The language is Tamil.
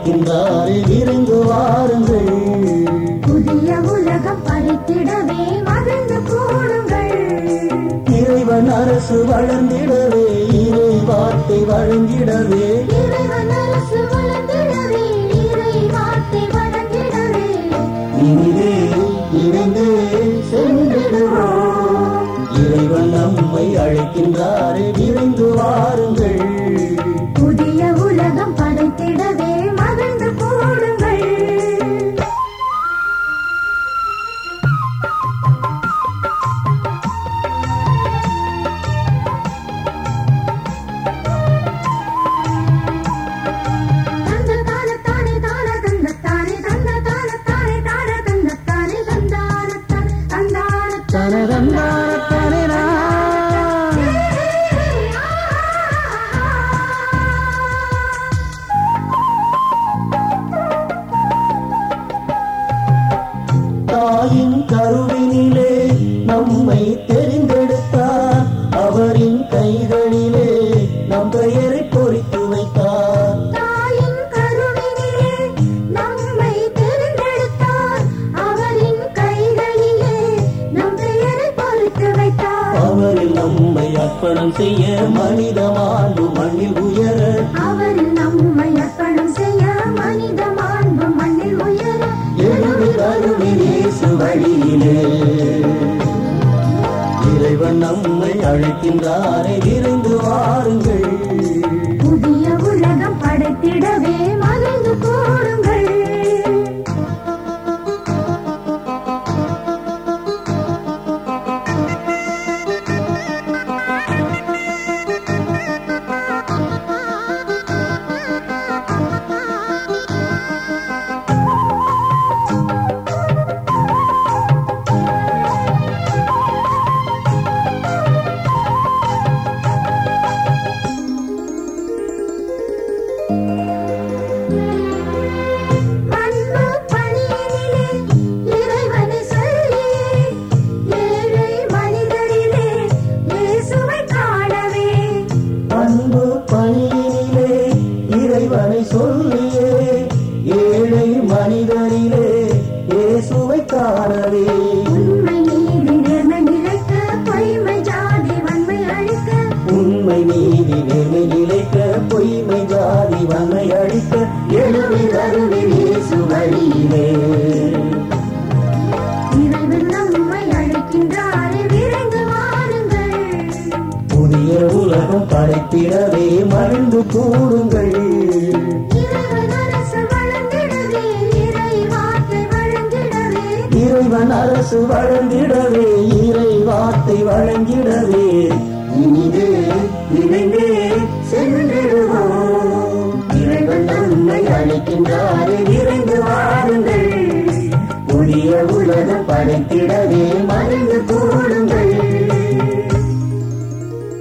அழைக்கின்றாரே விரைந்து வாருங்கள் புதிய உலகம் படைத்திடவே மகிழ்ந்து கூடுங்கள் இறைவன் அரசு வளர்ந்திடவே இறை வார்த்தை வழங்கிடவே இறைவன் அரசு வளர்ந்திடவே இறை வார்த்தை வழங்கிடவே இனிதே இணைந்து சென்றிடுவோம் இறைவன் நம்மை அழைக்கின்றாரே விரைந்து வாருங்கள் புதிய உலகம் படைத்திடவே மகிழ்ந்து கூடுங்கள் தந்த தான தானே தான தந்த தானே தந்த தான தானே தான தந்த தானே தந்தான தந்தான தனதந்தானே தாயின் கருவினிலே நம்மை தெரிந்தெடுத்தார் அவரின் கைகளிலே நம் பெயரை பொறித்து வைத்தார் தாயின் கருவினிலே நம்மை தெரிந்தெடுத்தார் அவரின் கைகளிலே நம் பெயரை பொறித்து வைத்தார் அவரில் நம்மை அர்ப்பணம் செய்ய மனித மாண்பு மண்ணில் உயர அவரில் நம்மை அர்ப்பணம் செய்ய மனித மாண்பு மண்ணில் உயர எழுவில் அருளில் இயேசு வழியிலே இறைவன் நம்மை அழைக்கின்றாரே விரைந்து வாருங்கள் புதிய உலகம் படைத்திடவே மகிழ்ந்து கூடுங்கள் அன்பு பணியினிலே இறைவனை சொல்லியே ஏழை மனிதரிலே இயேசுவை காணவே அன்பு பணியினிலே இறைவனை சொல்லியே ஏழை மனிதரிலே இயேசுவை காணவே உண்மை நீதி நேர்மை நிலைக்க பொய்மை ஜாதி வன்மை அழிக்க உண்மை நீதி நேர்மை நிலைக்க பொய்மை ஜாதி வன்மை அழிக்க எழுவில் அருளில் இயேசு வழியிலே இறைவன் நம்மை அழைக்கின்றாரே விரைந்து வாருங்கள் புதிய உலகம் படைத்திடவே மகிழ்ந்து கூடுங்கள் இறைவன் அரசு வளர்ந்திடவே இறை வார்த்தை வழங்கிடவே இறைவன் அரசு வழங்கிடவே இறை வார்த்தை வழங்கிடவே இனிதே இணைந்தே சென்றிடுவோம் இறைவன் நம்மை அழைக்கின்றாரே விரைந்து வாருங்கள் புதிய உலகம் படைத்திடவே மகிழ்ந்து கூடுங்கள்